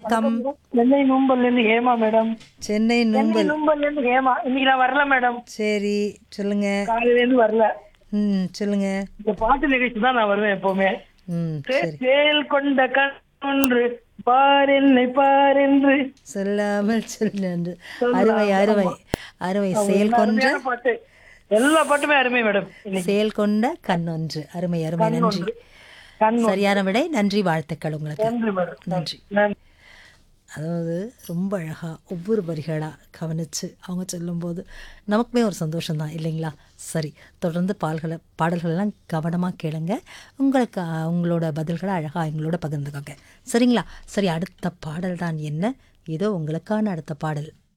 வணக்கம் சென்னை நூம்பல்ல இருந்து ஹேமா மேடம் சென்னை சென்னை நும்பல் நூம்பல்ல இருந்து ஹேமா இன்னைக்கு நான் வரல மேடம் சரி சொல்லுங்க காலையில இருந்து வரல ம் சொல்லுங்க இந்த பாட்டு நிகழ்ச்சி தான் நான் வருவேன் எப்பவுமே ம் சே- சரி சேல் கொண்ட கண் ஒன்று பார் என்னை பார் என்று சொல்லாமல் சொல்ல அருமை அருமை அருமை செயல் கொன்ற அருமையான பாட்டு எல்லா பாட்டுமே அருமை மேடம் இன்னைக்கு செயல் கொண்ட கண்ணொன்று அருமை அருமை நன்றி கண் சரியான விடை நன்றி வாழ்த்துக்கள் உங்களுக்கு நன்றி மேடம் நன்றி நன்றி அதாவது ரொம்ப அழகாக ஒவ்வொரு வரிகளாக கவனித்து அவங்க சொல்லும்போது நமக்குமே ஒரு சந்தோஷம்தான் இல்லைங்களா சரி தொடர்ந்து பால்களை பாடல்களெல்லாம் கவனமாக கேளுங்க உங்களுக்கு அஹ், உங்களோட பதில்களை அழகாக எங்களோட பகிர்ந்துக்கோங்க சரிங்களா சரி அடுத்த பாடல் தான் என்ன இதோ உங்களுக்கான அடுத்த பாடல்